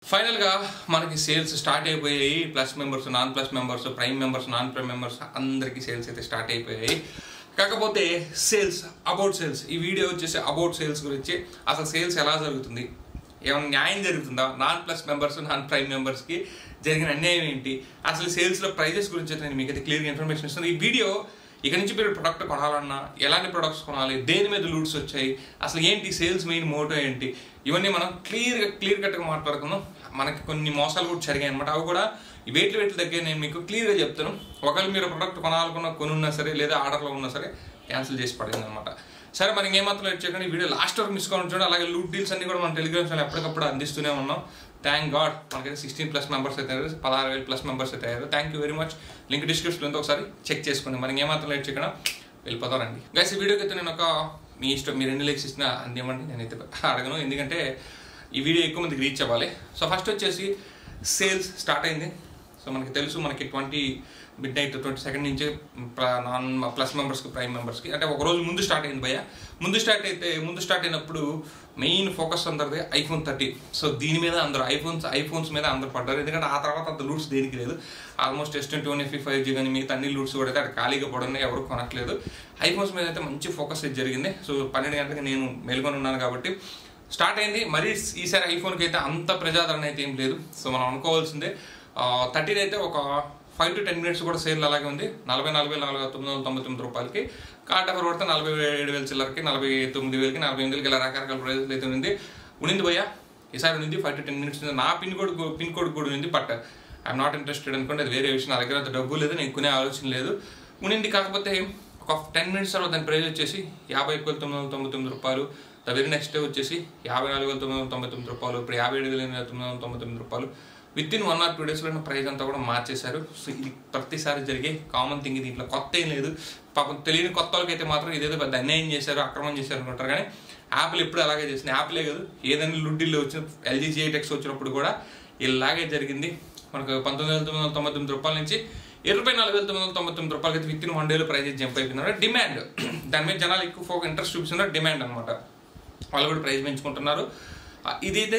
ఫైనల్గా మనకి sales start అయిపోయాయి plus members non plus members prime members non prime members అందరికీ సేల్స్ అయితే స్టార్ట్ అయిపోయాయి కాకపోతే సేల్స్ అబౌట్ సేల్స్ ఈ వీడియో వచ్చేసి అబౌట్ సేల్స్ గురించి అసలు సేల్స్ ఎలా జరుగుతుంది ఏమైనా న్యాయం జరుగుతుందా non plus members non prime మెంబర్స్కి జరిగిన అన్యాయం ఏంటి అసలు సేల్స్లో ప్రైజెస్ గురించి అయితే నేను మీకు అయితే క్లియర్గా ఇన్ఫర్మేషన్ ఇస్తాను ఈ వీడియో ఇక నుంచి మీరు ప్రొడక్ట్ కొనాలన్నా ఎలాంటి ప్రొడక్ట్స్ కొనాలి దేని మీద లూడ్స్ వచ్చాయి అసలు ఏంటి సేల్స్ మెయిన్ మోటో ఏంటి ఇవన్నీ మనం క్లియర్గా క్లియర్ కట్గా మాట్లాడుకుందాం మనకి కొన్ని మోసాలు కూడా జరిగాయి అనమాట అవి కూడా ఈ వెయిట్లు వెయిట్ల దగ్గర నేను మీకు క్లియర్గా చెప్తాను ఒకవేళ మీరు ప్రొడక్ట్ కొనాలనుకున్న కొనున్నా సరే లేదా ఆర్డర్లో ఉన్నా సరే క్యాన్సిల్ చేసి పడింది అనమాట సరే మరి ఇంకేమాత్రం లేట్ చేయకండి ఈ వీడియో లాస్ట్ వరకు మిస్ కావాలి చూడండి అలాగే లూట్ డీల్స్ అన్ని కూడా మన టెలిగ్రామ్ ఛానల్ ఎప్పటికప్పుడు అందిస్తూనే ఉన్నాం థ్యాంక్ గాడ్ మనకైతే సిక్స్టీన్ ప్లస్ మెంబర్స్ అయితే అయ్యారు పదహారు వేలు ప్లస్ మెంబర్స్ అయితే అయ్యారు thank you very much link డిస్క్రిప్షన్లో ఉందో ఒకసారి చెక్ చేసుకోండి మనకి ఏమాత్రం లేట్ చేయకుండా వెళ్ళిపోతాం రండి గైస్ ఈ వీడియోకి అయితే నేను ఒక మీ ఇష్టం మీరు ఎన్ని లైక్స్ ఇచ్చినా అందేమండి నేనైతే అడగను ఎందుకంటే ఈ వీడియో ఎక్కువ మందికి రీచ్ అవ్వాలి సో ఫస్ట్ వచ్చేసి సేల్స్ స్టార్ట్ అయింది సో మనకి తెలుసు మనకి twenty midnight twenty second నుంచి నాన్ ప్లస్ మెంబర్స్కి ప్రైమ్ మెంబర్స్కి అంటే ఒక రోజు ముందు స్టార్ట్ అయింది భయ్య ముందు స్టార్ట్ అయితే ముందు స్టార్ట్ అయినప్పుడు మెయిన్ ఫోకస్ అందరిది ఐఫోన్ థర్టీ సో దీని మీద అందరూ ఐఫోన్స్ ఐఫోన్స్ మీద అందరు పడ్డారు ఎందుకంటే ఆ తర్వాత అంత లూట్స్ దేనికి లేదు almost S twenty one F five G కానీ మిగతా అన్ని లూట్స్ కూడా అయితే అక్కడ ఖాళీగా పడున్నాయి ఎవరు కొనట్లేదు ఐఫోన్స్ మీద అయితే మంచి ఫోకస్ అయితే జరిగింది సో పన్నెండు గంటలకు నేను మేల్కొని ఉన్నాను కాబట్టి స్టార్ట్ అయింది మరి ఈసారి ఐఫోన్కి అయితే అంత ప్రజాదరణ అయితే ఏం లేదు సో మనం అనుకోవాల్సిందే థర్టీన్ అయితే ఒక ఫైవ్ టు టెన్ మినిట్స్ కూడా సేల్ అలాగే ఉంది నలభై నలభై నాలుగు తొమ్మిది వందల తొంభై తొమ్మిది రూపాయలకి కార్డ్ ఆఫర్ పడితే నలభై ఏడు వేల చిల్లరకి నలభై తొమ్మిది వేలకి నలభై ఎనిమిది వేలకి ఇలా రకరకాల ప్రైజెస్ అయితే ఉంది ఉనింది భయ్య ఈసారి ఉంది ఫైవ్ టు టెన్ మినిట్స్ ఉంది నా పిన్ కోడ్ పిన్ కోడ్ కూడా ఉంది బట్ ఐఎమ్ నాట్ ఇంట్రెస్టెడ్ అనుకోండి అది వేరే విషయం నా దగ్గర అంత డబ్బు లేదు నేను కొనే ఆలోచన లేదు ఉనింది కాకపోతే ఒక టెన్ మినిట్స్ తర్వాత దాని ప్రైస్ వచ్చేసి యాభై ఒక వేల తొమ్మిది వందల తొంభై తొమ్మిది రూపాయలు ద వెరీ నెక్స్ట్ డే వచ్చేసి యాభై నాలుగు వేల తొమ్మిది వందల తొంభై తొమ్మిది రూపాయలు ఇప్పుడు యాభై ఏడు వేల ఎనిమిది తొమ్మిది వందల తొంభై తొమ్మిది రూపాయలు with in one or two డేస్లో ప్రైస్ అంతా కూడా మార్చేశారు సో ఇది ప్రతిసారి జరిగే కామన్ థింగ్ దీంట్లో కొత్త ఏం లేదు పాపం తెలియని కొత్త వాళ్ళకి అయితే మాత్రం ఇదేదో పెద్ద అన్యాయం చేశారు అక్రమం చేశారు అనుకుంటారు కానీ యాపిల్ ఎప్పుడు అలాగే చేసింది యాపిలే కాదు ఏదైనా లుడ్డిల్లో వచ్చిన ఎల్జీ జిఐటెక్స్ వచ్చినప్పుడు కూడా ఇలాగే జరిగింది మనకు పంతొమ్మిది వేల తొమ్మిది వందల తొంభై తొమ్మిది రూపాయల నుంచి ఇరవై నాలుగు వేల తొమ్మిది వందల తొంభై తొమ్మిది రూపాయలకి అయితే విత్ ఇన్ వన్ డేలో ప్రైజెస్ జంప్ అయిపోయినారు డిమాండ్ దాని మీద జనాలు ఎక్కువ ఫోక్ ఇంట్రెస్ట్ చూపిస్తున్నారు డిమాండ్ అనమాట వాళ్ళు కూడా ప్రైస్ పెంచుకుంటున్నారు ఇదైతే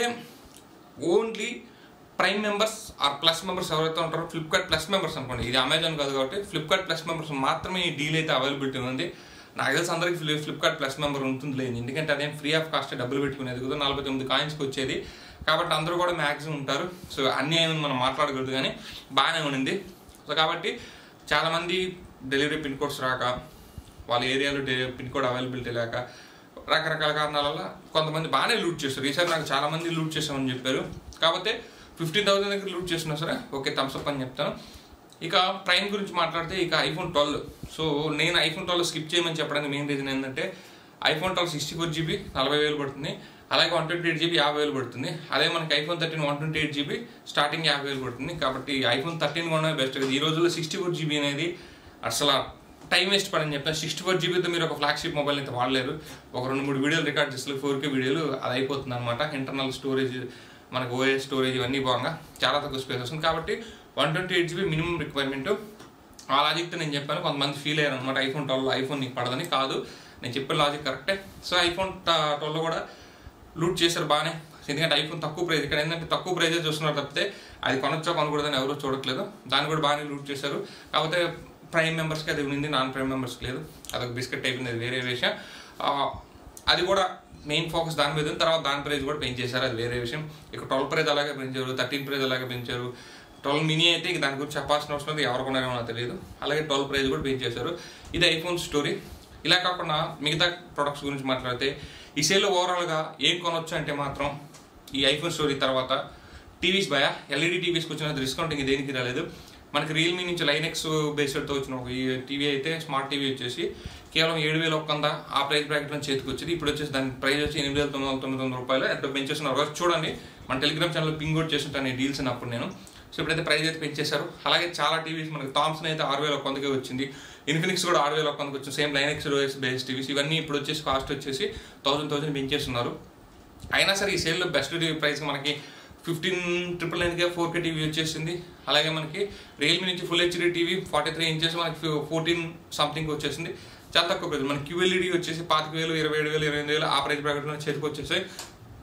only prime members or plus members ఎవరైతే ఉంటారో ఫ్లిప్కార్ట్ ప్లస్ మెంబర్స్ అనుకోండి ఇది అమెజాన్ కాదు కాబట్టి ఫ్లిప్కార్ట్ ప్లస్ మెంబర్స్ మాత్రమే ఈ డీల్ అయితే అవైలబిలిటీ ఉంది నాకు తెలిసి అందరికి ఫ్లి ఫ్లిప్కార్ట్ ప్లస్ మెంబర్ ఉంటుంది లేదు ఎందుకంటే అదేం ఫ్రీ ఆఫ్ కాస్ట్ డబ్బులు పెట్టుకునేది కదా నలభై తొమ్మిది కాయిన్స్కి వచ్చేది కాబట్టి అందరూ కూడా మ్యాక్సిమం ఉంటారు సో అన్నీ ఏమైనా మనం మాట్లాడకూడదు కానీ బాగానే ఉండింది సో కాబట్టి చాలామంది డెలివరీ పిన్ కోడ్స్ రాక వాళ్ళ ఏరియాలో పిన్ కోడ్ అవైలబిలిటీ లేక రకరకాల కారణాల వల్ల కొంతమంది బాగానే లూట్ చేస్తారు ఈసారి నాకు చాలా మంది లూట్ చేసామని చెప్పారు కాకపోతే ఫిఫ్టీన్ థౌసండ్ దగ్గర లూట్ చేసినా సరే ఓకే థమ్స్అప్ అని చెప్తాను ఇక ప్రైమ్ గురించి మాట్లాడితే ఇక ఐఫోన్ ట్వెల్వ్ సో నేను ఐఫోన్ ట్వెల్వ్ స్కిప్ చేయమని చెప్పడానికి మెయిన్ రీజన్ ఏంటంటే iPhone twelve sixty four GB నలభై వేలు పడుతుంది అలాగే వన్ ట్వంటీ ఎయిట్ జీబీ యాభై వేలు పడుతుంది అదే మనకి iPhone thirteen one twenty eight GB starting యాభై వేలు పడుతుంది కాబట్టి ఐఫోన్ థర్టీన్ కొనడం బెస్ట్ ఈ రోజుల్లో సిక్స్టీ ఫోర్ జీబీ అనేది అసలు టైం వేస్ట్ పడని చెప్తాను సిక్స్టీ ఫోర్ జీబీతో మీరు ఒక ఫ్లాగ్షిప్ మొబైల్ అయితే వాడలేరు ఒక రెండు మూడు వీడియోలు రికార్డ్ చేస్తారు ఫోర్ కే వీడియోలు అది అయిపోతుంది అనమాట ఇంటర్నల్ స్టోరేజ్ మనకు ఓఎస్ స్టోరేజ్ ఇవన్నీ బాగా చాలా తక్కువ స్పేస్ వస్తుంది కాబట్టి one twenty eight GB minimum requirement ఆ లాజిక్తో నేను చెప్పాను కొంతమంది ఫీల్ అయ్యారు అనమాట ఐఫోన్ ట్వెల్వ్ ఐఫోన్ నీకు పడదని కాదు నేను చెప్పిన లాజిక్ కరెక్టే సో ఐఫోన్ ట్వెల్వ్ కూడా లూట్ చేశారు బాగానే ఎందుకంటే ఐఫోన్ తక్కువ ప్రైస్ ఇక్కడ ఏంటంటే తక్కువ ప్రైజే చూస్తున్నారు తప్పితే అది కొనొచ్చా కొనకూడదని ఎవరు చూడట్లేదు దాన్ని కూడా బాగానే లూట్ చేశారు కాకపోతే ప్రైమ్ మెంబర్స్కి అది ఉండింది నాన్ ప్రైమ్ మెంబర్స్కి లేదు అదొక బిస్కెట్ అయిపోయింది అది వేరే విషయం అది కూడా మెయిన్ ఫోకస్ దాని మీద ఉంది తర్వాత దాని ప్రైస్ కూడా పెంచేశారు అది వేరే విషయం ఇక ట్వెల్వ్ ప్రైజ్ అలాగే పెంచారు థర్టీన్ ప్రైజ్ అలాగే పెంచారు ట్వెల్వ్ మినీ అయితే ఇక దాని గురించి చెప్పాల్సిన అవసరం లేదు ఎవరు కొన్నారేమో నాకు తెలియదు అలాగే ట్వెల్వ్ ప్రైజ్ కూడా పెంచేశారు ఇది ఐఫోన్ స్టోరీ ఇలా కాకుండా మిగతా ప్రొడక్ట్స్ గురించి మాట్లాడితే ఈ సేల్లో ఓవరాల్గా ఏం కొనొచ్చు అంటే మాత్రం ఈ ఐఫోన్ స్టోరీ తర్వాత టీవీస్ భయ ఎల్ఈడి టీవీస్కి వచ్చిన డిస్కౌంటింగ్ దేనికి రాలేదు మనకి రియల్మీ నుంచి లైనెక్స్ బేస్డ్తో వచ్చిన ఒక ఈ టీవీ అయితే స్మార్ట్ టీవీ వచ్చేసి కేవలం ఏడు వేల ఒక్క వంద ఆ ప్రైస్ బ్రాకెట్లో చేతికి వచ్చేది ఇప్పుడు వచ్చేసి దాని ప్రైస్ వచ్చి ఎనిమిది వేల తొమ్మిది వందల తొమ్మిది వందల రూపాయలు ఎంత పెంచేస్తున్నారు ఒకసారి చూడండి మన టెలిగ్రామ్ ఛానల్ పింగ్ కూడా చేస్తుంటాను ఈ డీల్స్ అప్పుడు నేను సో ఇప్పుడైతే ప్రైస్ అయితే పెంచేశారు అలాగే చాలా టీవీస్ మనకి థామ్సన్ అయితే ఆరు వేల ఒక్క వందకే వచ్చింది ఇన్ఫినిక్స్ కూడా ఆరు వేల ఒక్క వందకి వచ్చింది సేమ్ లైనెక్స్ రోఎస్ బేస్ టీవీస్ ఇవన్నీ ఇప్పుడు వచ్చేసి కాస్ట్ వచ్చేసి థౌసండ్ థౌసండ్ పెంచేస్తున్నారు అయినా సరే ఈ సేల్లో బెస్ట్ టీవీ ప్రైస్ మనకి ఫిఫ్టీన్ ట్రిపుల్ నైన్కే ఫోర్ కే టీవీ వచ్చేసింది అలాగే మనకి రియల్మీ నుంచి full HD TV forty three inches మనకి ఫోర్టీన్ సంథింగ్ వచ్చేసింది చాలా తక్కువ ప్రైస్ మనకి క్యూఎల్ఈడి వచ్చేసి పాతిక వేలు ఇరవై ఏడు వేలు ఇరవై ఎనిమిది వేలు ఆ ప్రైస్ బ్రాకెట్లో చేతికి వచ్చేసాయి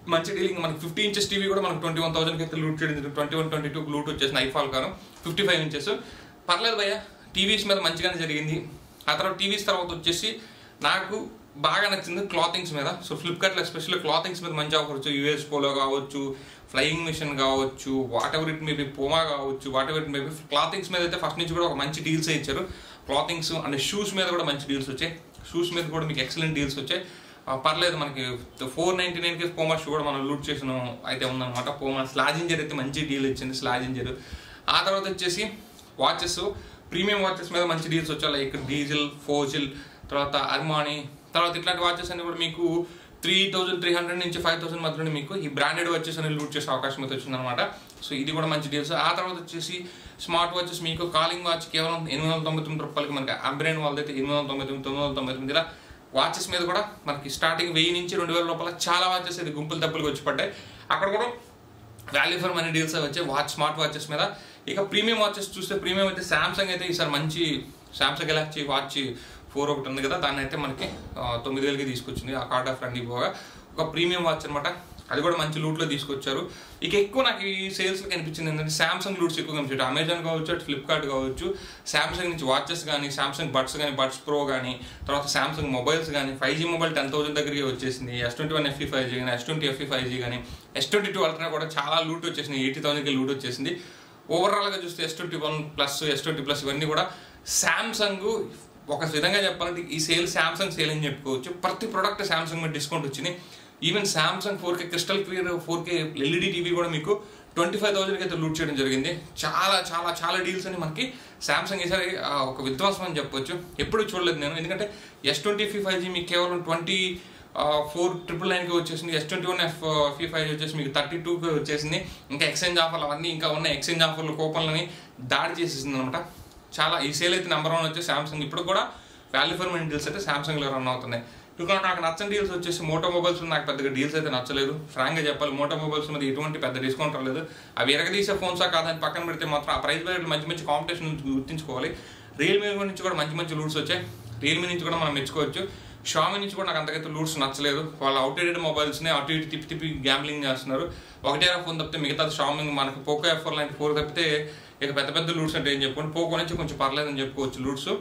మంచి డీలింగ్ మనకి ఫిఫ్టీ ఇంచెస్ టీవీ కూడా మనకు ట్వంటీ వన్ థౌసండ్కి అయితే లూట్ చేయడం twenty one twenty two loot వచ్చేసింది ఐఫాల్ కాను ఫిఫ్టీ ఫైవ్ ఇంచెస్ పర్లేదు భయ్య టీవీస్ మీద మంచిగానే జరిగింది ఆ తర్వాత టీవీస్ తర్వాత వచ్చేసి నాకు బాగా నచ్చింది క్లాతింగ్స్ మీద సో ఫ్లిప్కార్ట్లో ఎస్పెషల్లీ క్లాతింగ్స్ మీద మంచి ఆఫర్ వచ్చు యూఎస్ పోలో కావచ్చు ఫ్లయింగ్ మిషన్ కావచ్చు whatever it maybe Puma కావచ్చు whatever it maybe clothings మీద అయితే ఫస్ట్ నుంచి కూడా ఒక మంచి డీల్స్ ఇచ్చారు క్లాతింగ్స్ అండ్ షూస్ మీద కూడా మంచి డీల్స్ వచ్చాయి షూస్ మీద కూడా మీకు ఎక్సలెంట్ డీల్స్ వచ్చాయి ఆ, పర్లేదు మనకి ఫోర్ నైన్టీ నైన్కి పోమా షూ కూడా మనం లూట్ చేసిన అయితే ఉందన్నమాట పోమా స్లాజింజర్ అయితే మంచి డీల్ ఇచ్చింది స్లాజింజర్ ఆ తర్వాత వచ్చేసి వాచెస్ ప్రీమియం వాచెస్ మీద మంచి డీల్స్ వచ్చాయి లైక్ డీజిల్ ఫోజిల్ తర్వాత అర్మానీ తర్వాత ఇట్లాంటి వాచెస్ అన్ని కూడా మీకు త్రీ థౌసండ్ త్రీ హండ్రెడ్ నుంచి ఫైవ్ థౌసండ్ మధ్యలో మీకు ఈ బ్రాండెడ్ వాచెస్ అని లూట్ చేసే అవకాశం అయితే వచ్చిందనమాట సో ఇది కూడా మంచి డీల్స్ ఆ తర్వాత వచ్చేసి స్మార్ట్ వాచెస్ మీకు కాలింగ్ వాచ్ కేవలం ఎనిమిది వందల తొంభై తొమ్మిది రూపాయలకి మనకి అంబ్రెయిన్ వాళ్ళదైతే ఎనిమిది వందల తొంభై తొమ్మిది తొమ్మిది వందల తొంభై తొమ్మిది ఇలా వాచెస్ మీద కూడా మనకి స్టార్టింగ్ వెయ్యి నుంచి రెండు వేల రూపాయల చాలా వాచెస్ ఇది గుంపులు తప్పులకు వచ్చి పడ్డాయి అక్కడ కూడా వాల్యూ ఫర్ మనీ డీల్స్ అవి వచ్చాయి వాచ్ స్మార్ట్ వాచెస్ మీద ఇక ప్రీమియం వాచెస్ చూస్తే ప్రీమియం అయితే శాంసంగ్ అయితే ఈసారి మంచి శాంసంగ్ గెలాక్సీ వాచ్ ఫోర్ ఒకటి ఉంది కదా దాన్ని అయితే మనకి ఆ, తొమ్మిది వేలకి తీసుకొచ్చింది ఆ కార్డ్ ఆఫ్ రండి పోగా ఒక ప్రీమియం వాచ్ అనమాట అది కూడా మంచి లూట్లో తీసుకొచ్చారు ఇక ఎక్కువ నాకు ఈ సేల్స్ కనిపించింది ఏంటంటే సామ్సంగ్ లూట్స్ ఎక్కువ కనిపించారు అమెజాన్ కావచ్చు అటు ఫ్లిప్కార్ట్ కావచ్చు సామ్సంగ్ నుంచి వాచెస్ కానీ సామ్సంగ్ బడ్స్ కానీ బడ్స్ ప్రో కానీ తర్వాత సామ్సంగ్ మొబైల్స్ కానీ five G mobile ten thousand దగ్గరికి వచ్చేసింది S twenty one FE five G కానీ S twenty FE five G కానీ ఎస్ ట్వంటీ టూ అల్ట్రా కూడా చాలా లూట్ వచ్చేసింది ఎయిటీ థౌసండ్కి లూట్ వచ్చేసింది ఓవరాల్గా చూస్తే S twenty one plus S twenty plus ఇవన్నీ కూడా శాంసంగ్ ఒక విధంగా చెప్పాలంటే ఈ సేల్ శాంసంగ్ సేల్ అని చెప్పుకోవచ్చు ప్రతి ప్రోడక్ట్ శాంసంగ్ మీద డిస్కౌంట్ వచ్చింది even Samsung four K crystal clear four K LED TV కూడా మీకు ట్వంటీ ఫైవ్ థౌసండ్కి అయితే లూట్ చేయడం జరిగింది చాలా చాలా చాలా డీల్స్ అని మనకి శాంసంగ్ ఈసారి ఆ, ఒక విధ్వంసం అని చెప్పొచ్చు ఎప్పుడు చూడలేదు నేను ఎందుకంటే ఎస్ ట్వంటీ ఫైవ్ జీ మీకు కేవలం ట్వంటీ ఫోర్ ట్రిపుల్ నైన్కి వచ్చేసింది ఎస్ ట్వంటీ వన్ ఎఫ్ ఫీ ఫైవ్ వచ్చేసి మీకు థర్టీ టూకి వచ్చేసింది ఇంకా ఎక్స్చేంజ్ ఆఫర్లు అవన్నీ ఇంకా ఉన్న ఎక్స్చేంజ్ ఆఫర్లు కూపన్లని దాడి చేసేసింది అనమాట చాలా ఈ సేల్ అయితే నెంబర్ వన్ వచ్చి సామ్సంగ్ ఇప్పుడు కూడా వాల్యూ ఫర్ మనీ డీల్స్ అయితే సామ్సంగ్లో రన్ అవుతున్నాయి ఇంకా నాకు నచ్చని డీల్స్ వచ్చేసి మోటో మొబైల్స్ నాకు పెద్దగా డీల్స్ అయితే నచ్చలేదు ఫ్రాంక్గా చెప్పాలి మోటో మొబైల్స్ మీద ఎటువంటి పెద్ద డిస్కౌంట్ రాలేదు అవి ఎరగదీసే ఫోన్సా కాదని పక్కన పెడితే మాత్రం ఆ ప్రైస్ బయట మంచి మంచి కాంపిటీషన్ గుర్తించుకోవాలి రియల్మీ నుంచి కూడా మంచి మంచి లూట్స్ వచ్చాయి రియల్మీ నుంచి కూడా మనం మెచ్చుకోవచ్చు షామీ నుంచి కూడా నాకు అంతకైతే లూట్స్ నచ్చలేదు వాళ్ళు అవుట్డేటెడ్ మొబైల్స్ని అటు ఇటు తిప్పి తిప్పి గ్యాంబ్లింగ్ చేస్తున్నారు ఒకటే ఫోన్ తప్పితే మిగతా షామీ మనకు పోకో ఎఫ్ ఫోర్ లాంటి ఫోర్ తప్పితే ఇక పెద్ద పెద్ద లూట్స్ అంటే ఏం చెప్పుకోండి పోకో నుంచి కొంచెం పర్లేదని చెప్పుకోవచ్చు లూట్స్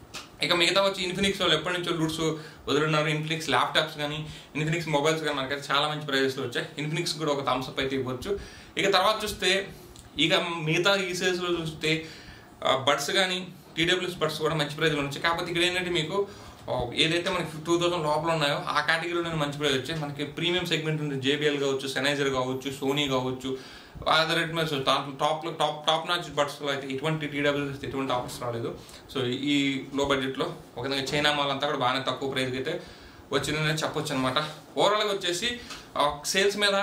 ఇక మిగతా వచ్చి ఇన్ఫినిక్స్ వాళ్ళు ఎప్పటి నుంచో లూట్స్ వదులున్నారు ఇన్ఫినిక్స్ ల్యాప్టాప్స్ కానీ ఇన్ఫినిక్స్ మొబైల్స్ కానీ మనకైతే చాలా మంచి ప్రైజెస్లో వచ్చాయి ఇన్ఫినిక్స్ కూడా ఒక థమ్స్ అప్ అయితే ఇవ్వచ్చు ఇక తర్వాత చూస్తే ఇక మిగతా ఈ సేల్స్లో చూస్తే బడ్స్ కానీ టీడబ్ల్యూఎస్ బడ్స్ కూడా మంచి ప్రైజ్లో వచ్చాయి కాకపోతే ఇక్కడ ఏంటంటే మీకు ఆ, ఏదైతే మనకి టూ థౌసండ్ లోపల ఉన్నాయో ఆ కేటగిరీలో మంచి ప్రైజ్ వచ్చాయి మనకి ప్రీమియం సెగ్మెంట్ ఉంది జేబిఎల్ కావచ్చు సెనైజర్ కావచ్చు సోనీ కావచ్చు అదర్ రెడ్మీస్ దాంట్లో టాప్ టాప్ టాప్ నాచ్ బడ్స్లో అయితే ఎటువంటి టీడబ్ల్యూఎస్ ఎటువంటి ఆఫర్స్ రాలేదు సో ఈ లో బడ్జెట్లో ఒక విధంగా చైనా మాల్ అంతా కూడా బాగానే తక్కువ ప్రైస్కి అయితే వచ్చిందని చెప్పొచ్చు అనమాట ఓవరాల్గా వచ్చేసి సేల్స్ మీద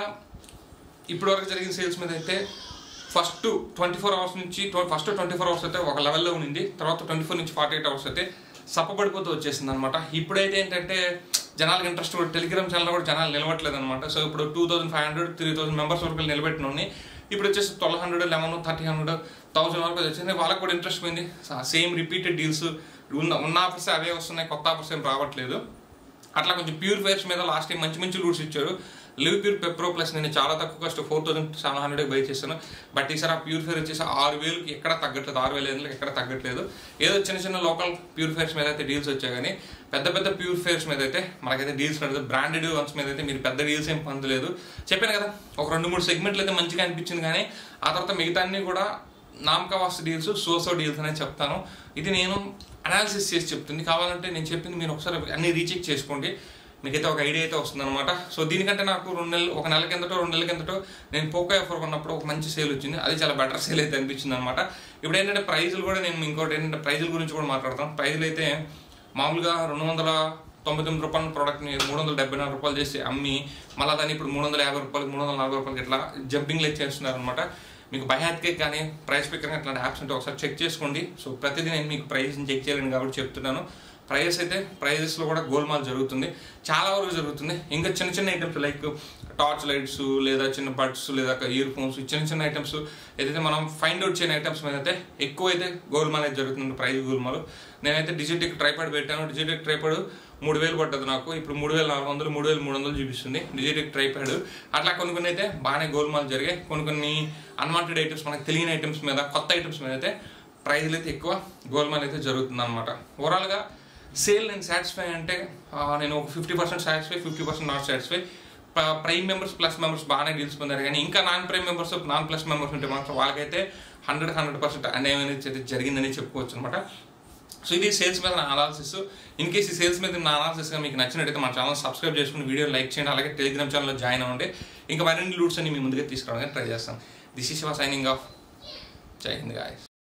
ఇప్పటి వరకు జరిగిన సేల్స్ మీద అయితే ఫస్ట్ ట్వంటీ ఫోర్ అవర్స్ నుంచి ఫస్ట్ ట్వంటీ ఫోర్ అవర్స్ అయితే ఒక లెవెల్లో ఉండింది తర్వాత ట్వంటీ ఫోర్ నుంచి ఫార్టీ ఎయిట్ అవర్స్ అయితే సప్పబడిపోతూ వచ్చేసింది అనమాట ఇప్పుడైతే ఏంటంటే జనాలకు ఇంట్రెస్ట్ కూడా టెలిగ్రామ్ ఛానల్ కూడా జనాలు నిలబట్టలేదు అనమాట సో ఇప్పుడు two thousand five hundred three thousand members వరకు నిలబెట్టిన ఉన్నాయి. ఇప్పుడు వచ్చేసి twelve hundred eleven thirty hundred thousand వరకు వచ్చింది వాళ్ళకి కూడా ఇంట్రెస్ట్ పోయింది సేమ్ రిపీటెడ్ డీల్స్ ఉన్న ఉన్న ఆఫర్స్ అవే వస్తున్నాయి కొత్త ఆఫర్స్ ఏం రావట్లేదు అట్లా కొంచెం ప్యూర్ ఫైర్స్ మీద లాస్ట్ టైం మంచి మంచి లూట్స్ ఇచ్చారు లివ్ ప్యూర్ పెప్రో ప్లస్ నేను చాలా తక్కువ cost four thousand seven hundred buy చేశాను బట్ ఈసారి ఆ ప్యూర్ ఫైర్ వచ్చేసి ఆరు వేలకి ఎక్కడ తగ్గట్లేదు ఆరు వేల ఐదులకు ఎక్కడ తగ్గట్లేదు ఏదో చిన్న చిన్న లోకల్ ప్యూర్ ఫైర్స్ మీద అయితే డీల్స్ వచ్చాయి కానీ పెద్ద పెద్ద ప్యూర్ ఫైర్స్ మీద అయితే మనకైతే డీల్స్ లేదు బ్రాండెడ్ వన్స్ మీద అయితే మీరు పెద్ద డీల్స్ ఏం పొందలేదు చెప్పాను కదా ఒక రెండు మూడు సెగ్మెంట్లు అయితే మంచిగా అనిపించింది కానీ ఆ తర్వాత మిగతా అన్ని కూడా నామకావాస్ డీల్స్ సోసో డీల్స్ అనేది చెప్తాను ఇది నేను అనాలిసిస్ చేసి చెప్తుంది కావాలంటే నేను చెప్పింది మీరు ఒకసారి అన్ని రీచెక్ చేసుకోండి మీకైతే ఒక ఐడియా అయితే వస్తుందన్నమాట సో దీనికంటే నాకు రెండు నెలలు ఒక నెల కిందటో రెండు నెలల కిందటో నేను పోకో ఎఫర్ కొన్నప్పుడు ఒక మంచి సేల్ వచ్చింది అది చాలా బెటర్ సేల్ అయితే అనిపించింది అనమాట ఇప్పుడు ఏంటంటే ప్రైజులు కూడా నేను ఇంకోటి ఏంటంటే ప్రైజుల గురించి కూడా మాట్లాడతాను ప్రైజులు అయితే మామూలుగా రెండు వందల తొంభై తొమ్మిది రూపాయల ప్రోడక్ట్ని మూడు వందల డెబ్బై నాలుగు రూపాయలు చేసి అమ్మి మళ్ళీ దాన్ని ఇప్పుడు మూడు వందల యాభై రూపాయలు మూడు వందల నలభై రూపాయలకి ఇట్లా జంపింగ్ లెక్ చేస్తున్నారు అనమాట మీకు బైహాత్కే కానీ ప్రైస్ పిక్కర్ కానీ ఇట్లాంటి యాప్స్ ఉంటే ఒకసారి చెక్ చేసుకోండి సో ప్రతిదీ నేను మీకు ప్రైస్ చెక్ చేయలేను కాబట్టి చెప్తున్నాను ప్రైజెస్ అయితే ప్రైజెస్లో కూడా గోల్మాల్ జరుగుతుంది చాలా వరకు జరుగుతుంది ఇంకా చిన్న చిన్న ఐటమ్స్ లైక్ టార్చ్ లైట్స్ లేదా చిన్న బడ్స్ లేదా ఇయర్ ఫోన్స్ చిన్న చిన్న ఐటమ్స్ ఏదైతే మనం ఫైండ్ అవుట్ చేయని ఐటమ్స్ మీద అయితే ఎక్కువ అయితే గోల్మాల్ అయితే జరుగుతుంది ప్రైస్ గోల్మాల్ నేనైతే డిజిటెక్ ట్రైపాడ్ పెట్టాను డిజిటెక్ ట్రైపాడ్ మూడు వేలు పడ్డది నాకు ఇప్పుడు మూడు వేల నాలుగు వందలు మూడు వేల మూడు వందలు చూపిస్తుంది డిజిటెక్ ట్రైపాడ్ అట్లా కొన్ని కొన్ని అయితే బాగానే గోల్మాల్ జరిగాయి కొన్ని కొన్ని అన్వాంటెడ్ ఐటమ్స్ మనకు తెలియని ఐటమ్స్ మీద కొత్త ఐటమ్స్ మీద అయితే ప్రైజ్లు అయితే ఎక్కువ గోల్మాల్ అయితే జరుగుతుంది అనమాట ఓవరాల్గా సేల్ నేను సాటిస్ఫై అంటే ఆ, నేను ఒక fifty percent satisfy fifty percent not satisfy prime members plus members బాగానే డీల్స్ పొందారు కానీ ఇంకా non prime members non plus members ఉంటే మాత్రం వాళ్ళకైతే హండ్రెడ్ హండ్రెడ్ పర్సెంట్ అన్యాయం అనేది అయితే జరిగిందని చెప్పుకోవచ్చు అనమాట సో ఇది సేల్స్ మీద నా అనాలిసిస్ ఇన్ కేస్ ఈ సేల్స్ మీద నా అనాలిసిస్ మీకు నచ్చినట్టయితే మా ఛానల్ సబ్స్క్రైబ్ చేసుకుని వీడియో లైక్ చేయండి అలాగే టెలిగ్రామ్ ఛానల్లో జాయిన్ అవ్వండి ఇంకా మరిన్ని లూట్స్ అన్ని మీ ముందుగా తీసుకురావడానికి ట్రై చేస్తాను this is Shiva signing off Jai Hind guys